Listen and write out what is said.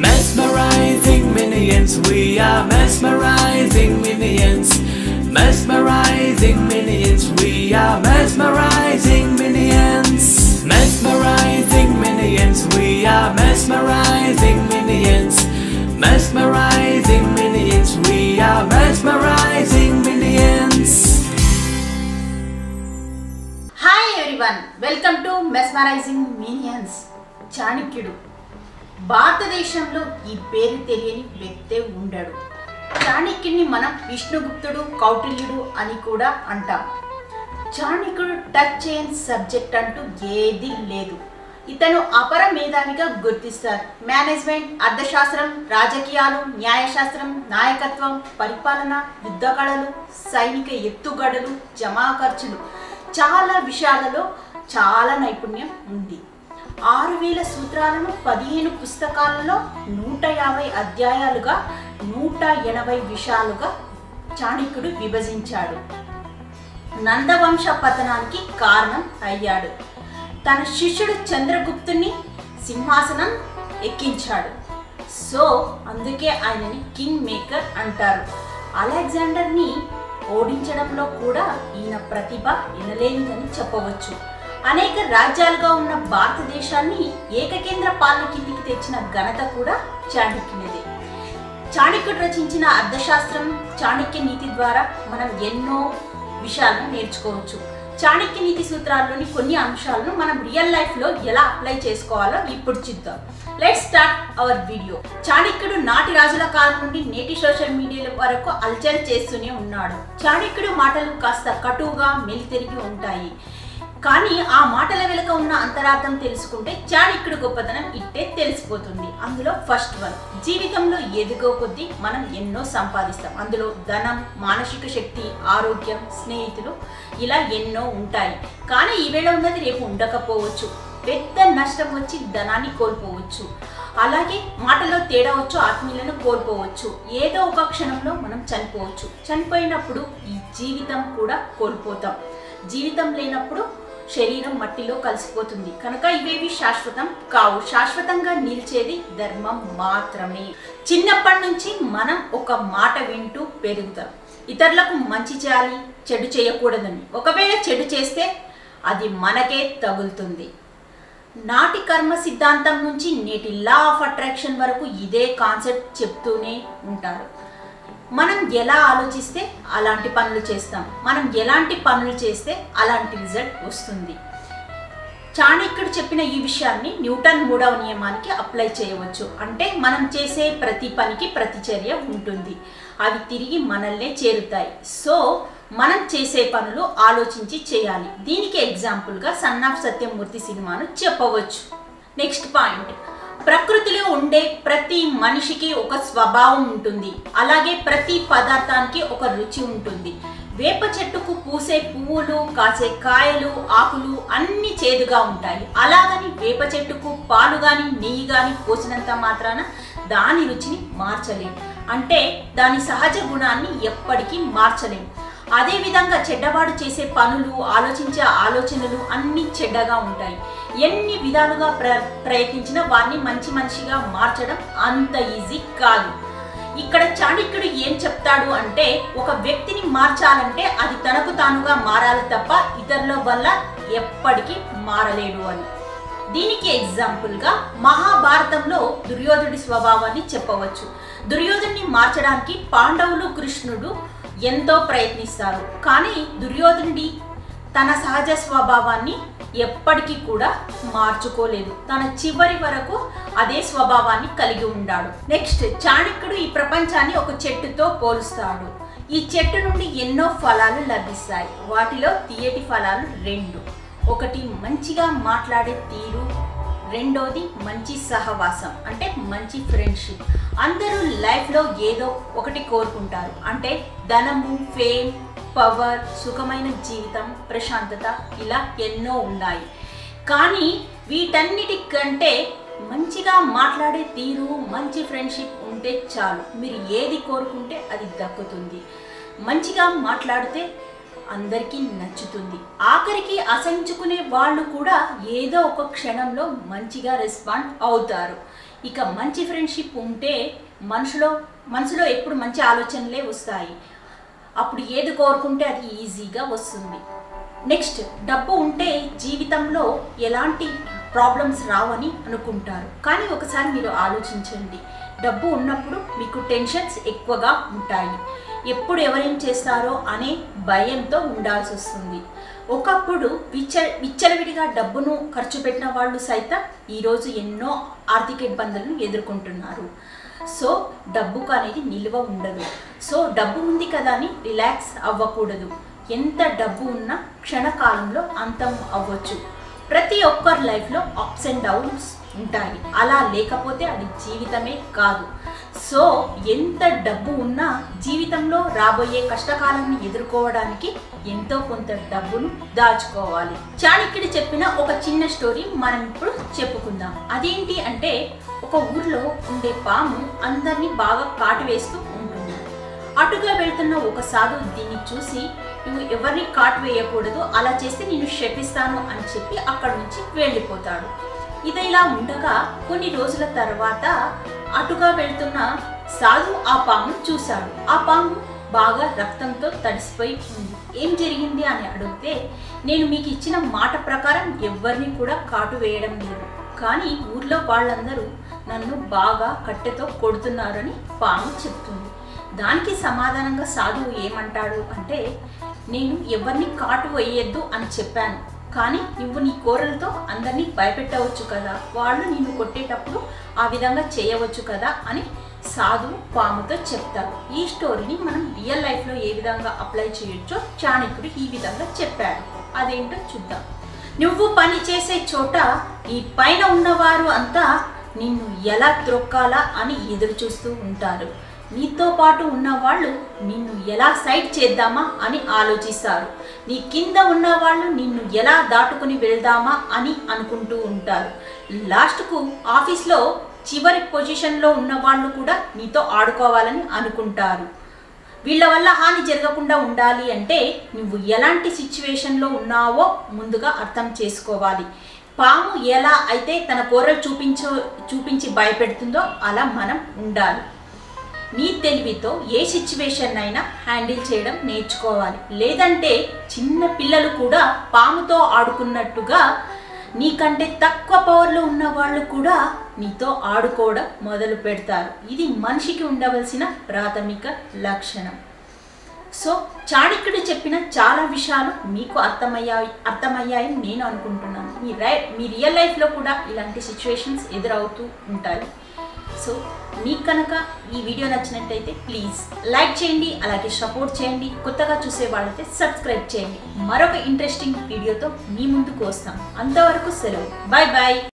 Mesmerizing minions, we are mesmerizing minions. Mesmerizing minions, we are mesmerizing minions. Mesmerizing minions, we are mesmerizing minions. Mesmerizing minions, we are mesmerizing minions. Hi everyone welcome to mesmerizing minions చాణక్యుడు భారతదేశంలో ఈ పేరు తెలియని వ్యక్తే ఉండడు చాణక్యుడిని మనం విష్ణుగుప్తుడు కౌటిల్యుడు అని కూడా అంటాం చాణక్యుడు టచ్ చేయని సబ్జెక్ట్ అంటూ ఏదీ లేదు ఇతను అపర మేధావిగా గుర్తిస్తారు మేనేజ్మెంట్ అర్థశాస్త్రం రాజకీయాలు న్యాయశాస్త్రం నాయకత్వం పరిపాలన యుద్ధ కళలు సైనిక ఎత్తుగడలు జమా ఖర్చులు చాలా విషయాలలో చాలా నైపుణ్యం ఉంది ఆరు వేల సూత్రాలను పదిహేను పుస్తకాలలో నూట యాభై అధ్యాయాలుగా నూట ఎనభై విషయాలుగా చాణక్యుడు విభజించాడు నందవంశ పతనానికి కారణం అయ్యాడు తన శిష్యుడు చంద్రగుప్తుని సింహాసనం ఎక్కించాడు సో అందుకే ఆయనని కింగ్ మేకర్ అంటారు అలెగ్జాండర్ని ఓడించడంలో కూడా ఈయన ప్రతిభ ఎనలేనిదని చెప్పవచ్చు అనేక రాజ్యాలుగా ఉన్న భారతదేశాన్ని ఏకకేంద్ర పాలన కిందికి తెచ్చిన ఘనత కూడా చాణక్యునిదే చాణక్యుడు రచించిన అర్థశాస్త్రం చాణక్య నీతి ద్వారా మనం ఎన్నో విషయాలను నేర్చుకోవచ్చు చాణక్య నీతి సూత్రాల్లోని కొన్ని అంశాలను మనం రియల్ లైఫ్ లో ఎలా అప్లై చేసుకోవాలో ఇప్పుడు చూద్దాం లెట్ స్టార్ట్ అవర్ వీడియో చాణక్యుడు నాటి రాజుల కాలం నుండి నేటి సోషల్ మీడియా వరకు అల్చల్ చేస్తూనే ఉన్నాడు చాణక్యుడు మాటలు కాస్త కటువుగా మెలితిరిగి ఉంటాయి కానీ ఆ మాటల వెనుక ఉన్న అంతరార్థం తెలుసుకుంటే చాణక్యుడు గొప్పతనం ఇట్టే తెలిసిపోతుంది అందులో ఫస్ట్ వన్ జీవితంలో ఎదుగో కొద్దీ మనం ఎన్నో సంపాదిస్తాం అందులో ధనం మానసిక శక్తి ఆరోగ్యం స్నేహితులు ఇలా ఎన్నో ఉంటాయి కానీ ఈవేళ ఉన్నది రేపు ఉండకపోవచ్చు పెద్ద నష్టం వచ్చి ధనాన్ని కోల్పోవచ్చు అలాగే మాటలో తేడా వచ్చు ఆత్మీయులను కోల్పోవచ్చు ఏదో ఒక క్షణంలో మనం చనిపోవచ్చు చనిపోయినప్పుడు ఈ జీవితం కూడా కోల్పోతాం జీవితం లేనప్పుడు శరీరం మట్టిలో కలిసిపోతుంది కనుక ఇవేవి శాశ్వతం కావు శాశ్వతంగా నిలిచేది ధర్మం మాత్రమే చిన్నప్పటి నుంచి మనం ఒక మాట వింటూ పెరుగుతాం ఇతరులకు మంచి చేయాలి చెడు చేయకూడదని ఒకవేళ చెడు చేస్తే అది మనకే తగులుతుంది నాటి కర్మ సిద్ధాంతం నుంచి నేటి లా ఆఫ్ అట్రాక్షన్ వరకు ఇదే కాన్సెప్ట్ చెప్తూనే ఉంటారు మనం ఎలా ఆలోచిస్తే అలాంటి పనులు చేస్తాం మనం ఎలాంటి పనులు చేస్తే అలాంటి రిజల్ట్ వస్తుంది చాణక్యుడు చెప్పిన ఈ విషయాన్ని న్యూటన్ మూడవ నియమానికి అప్లై చేయవచ్చు అంటే మనం చేసే ప్రతి పనికి ప్రతిచర్య ఉంటుంది అవి తిరిగి మనల్నే చేరుతాయి సో మనం చేసే పనులు ఆలోచించి చేయాలి దీనికి ఎగ్జాంపుల్గా సన్ ఆఫ్ సత్యమూర్తి సినిమాను చెప్పవచ్చు నెక్స్ట్ పాయింట్ ప్రకృతిలో ఉండే ప్రతి మనిషికి ఒక స్వభావం ఉంటుంది అలాగే ప్రతి పదార్థానికి ఒక రుచి ఉంటుంది వేప చెట్టుకు పూసే పువ్వులు కాసే కాయలు ఆకులు అన్ని చేదుగా ఉంటాయి అలాగని వేప చెట్టుకు పాలు గాని నెయ్యి గాని పోసినంత మాత్రాన దాని రుచిని మార్చలేం అంటే దాని సహజ గుణాన్ని ఎప్పటికీ మార్చలేం అదేవిధంగా చెడ్డవాడు చేసే పనులు ఆలోచించే ఆలోచనలు అన్నీ చెడ్డగా ఉంటాయి ఎన్ని విధాలుగా ప్ర ప్రయత్నించినా వారిని మంచి మనిషిగా మార్చడం అంత ఈజీ కాదు ఇక్కడ చాణక్యుడు ఏం చెప్తాడు అంటే ఒక వ్యక్తిని మార్చాలంటే అది తనకు తానుగా మారాలి తప్ప ఇతరుల వల్ల ఎప్పటికీ మారలేడు అని దీనికి ఎగ్జాంపుల్గా మహాభారతంలో దుర్యోధుడి స్వభావాన్ని చెప్పవచ్చు దుర్యోధుడిని మార్చడానికి పాండవులు కృష్ణుడు ఎంతో ప్రయత్నిస్తారు కానీ దుర్యోధనుడి తన సహజ స్వభావాన్ని ఎప్పటికీ కూడా మార్చుకోలేదు తన చివరి వరకు అదే స్వభావాన్ని కలిగి ఉన్నాడు నెక్స్ట్ చాణక్యుడు ఈ ప్రపంచాన్ని ఒక చెట్టుతో పోలుస్తాడు ఈ చెట్టు నుండి ఎన్నో ఫలాలు లభిస్తాయి వాటిలో తీయటి ఫలాలు రెండు ఒకటి మంచిగా మాట్లాడే తీరు రెండోది మంచి సహవాసం అంటే మంచి ఫ్రెండ్షిప్ అందరూ లైఫ్లో ఏదో ఒకటి కోరుకుంటారు అంటే ధనము ఫేమ్ పవర్ సుఖమైన జీవితం ప్రశాంతత ఇలా ఎన్నో ఉన్నాయి కానీ వీటన్నిటికంటే మంచిగా మాట్లాడే తీరు మంచి ఫ్రెండ్షిప్ ఉంటే చాలు మీరు ఏది కోరుకుంటే అది దక్కుతుంది మంచిగా మాట్లాడితే అందరికీ నచ్చుతుంది ఆఖరికి అసహించుకునే వాళ్ళు కూడా ఏదో ఒక క్షణంలో మంచిగా రెస్పాండ్ అవుతారు ఇక మంచి ఫ్రెండ్షిప్ ఉంటే మనుషులో మనసులో ఎప్పుడు మంచి ఆలోచనలే వస్తాయి అప్పుడు ఏది కోరుకుంటే అది ఈజీగా వస్తుంది నెక్స్ట్ డబ్బు ఉంటే జీవితంలో ఎలాంటి ప్రాబ్లమ్స్ రావని అనుకుంటారు కానీ ఒకసారి మీరు ఆలోచించండి డబ్బు ఉన్నప్పుడు మీకు టెన్షన్స్ ఎక్కువగా ఉంటాయి ఎప్పుడు ఎవరేం చేస్తారో అనే భయంతో ఉండాల్సి వస్తుంది ఒకప్పుడు విచ్చ విచ్చలవిడిగా డబ్బును ఖర్చు పెట్టిన వాళ్ళు సైతం ఈరోజు ఎన్నో ఆర్థిక ఇబ్బందులను ఎదుర్కొంటున్నారు సో డబ్బుకు అనేది నిల్వ ఉండదు సో డబ్బు ఉంది కదా అని రిలాక్స్ అవ్వకూడదు ఎంత డబ్బు ఉన్నా క్షణకాలంలో అంతం అవ్వచ్చు ప్రతి ఒక్కరి లైఫ్లో అప్స్ అండ్ డౌన్స్ ఉంటాయి అలా లేకపోతే అది జీవితమే కాదు సో ఎంత డబ్బు ఉన్నా జీవితంలో రాబోయే కష్టకాలాన్ని ఎదుర్కోవడానికి ఎంతో కొంత డబ్బును దాచుకోవాలి చాణక్యుడు చెప్పిన ఒక చిన్న స్టోరీ మనం ఇప్పుడు చెప్పుకుందాం అదేంటి అంటే ఒక ఊర్లో ఉండే పాము అందరినీ బాగా కాటు వేస్తూ ఉంటుంది అటుగా వెళ్తున్న ఒక సాధువు దీన్ని చూసి నువ్వు ఎవరిని కాటు వేయకూడదు అలా చేస్తే నేను శపిస్తాను అని చెప్పి అక్కడి నుంచి వెళ్ళిపోతాడు ఇది ఇలా ఉండగా కొన్ని రోజుల తర్వాత అటుగా వెళ్తున్న సాధు ఆ పాము చూశాడు ఆ పాము బాగా రక్తంతో తడిసిపోయి ఉంది ఏం జరిగింది అని అడిగితే నేను మీకు ఇచ్చిన మాట ప్రకారం ఎవరిని కూడా కాటు వేయడం లేదు కానీ ఊర్లో వాళ్ళందరూ నన్ను బాగా కట్టెతో కొడుతున్నారని పాము చెప్తుంది దానికి సమాధానంగా సాధువు ఏమంటాడు అంటే నేను ఎవరిని కాటు వేయొద్దు అని చెప్పాను కానీ నువ్వు నీ కోరలతో అందరినీ భయపెట్టవచ్చు కదా వాళ్ళు నిన్ను కొట్టేటప్పుడు ఆ విధంగా చేయవచ్చు కదా అని సాధువు పాముతో చెప్తారు ఈ స్టోరీని మనం రియల్ లైఫ్లో ఏ విధంగా అప్లై చేయొచ్చో చాణక్యుడు ఈ విధంగా చెప్పాడు అదేంటో చూద్దాం నువ్వు పని చేసే చోట ఈ పైన ఉన్నవారు అంతా నిన్ను ఎలా త్రొక్కాలా అని ఎదురు చూస్తూ ఉంటారు నీతో పాటు ఉన్నవాళ్ళు నిన్ను ఎలా సైడ్ చేద్దామా అని ఆలోచిస్తారు నీ కింద ఉన్న వాళ్ళు నిన్ను ఎలా దాటుకుని వెళ్దామా అని అనుకుంటూ ఉంటారు లాస్ట్కు ఆఫీస్లో చివరి పొజిషన్లో ఉన్న వాళ్ళు కూడా నీతో ఆడుకోవాలని అనుకుంటారు వీళ్ళ వల్ల హాని జరగకుండా ఉండాలి అంటే నువ్వు ఎలాంటి సిచ్యువేషన్లో ఉన్నావో ముందుగా అర్థం చేసుకోవాలి పాము ఎలా అయితే తన కూరలు చూపించో చూపించి భయపెడుతుందో అలా మనం ఉండాలి నీ తెలివితో ఏ సిచ్యువేషన్ అయినా హ్యాండిల్ చేయడం నేర్చుకోవాలి లేదంటే చిన్న పిల్లలు కూడా పాముతో ఆడుకున్నట్టుగా నీకంటే తక్కువ పవర్లో ఉన్న వాళ్ళు కూడా నీతో ఆడుకోవడం మొదలు పెడతారు ఇది మనిషికి ఉండవలసిన ప్రాథమిక లక్షణం సో చాణక్యుడు చెప్పిన చాలా విషయాలు మీకు అర్థమయ్యాయి అర్థమయ్యాయని నేను అనుకుంటున్నాను మీ రై మీ రియల్ లైఫ్లో కూడా ఇలాంటి సిచ్యువేషన్స్ ఎదురవుతూ ఉంటాయి సో మీకు కనుక ఈ వీడియో నచ్చినట్టయితే ప్లీజ్ లైక్ చేయండి అలాగే సపోర్ట్ చేయండి కొత్తగా చూసే వాళ్ళైతే సబ్స్క్రైబ్ చేయండి మరొక ఇంట్రెస్టింగ్ వీడియోతో మీ ముందుకు వస్తాం అంతవరకు సెలవు బాయ్ బాయ్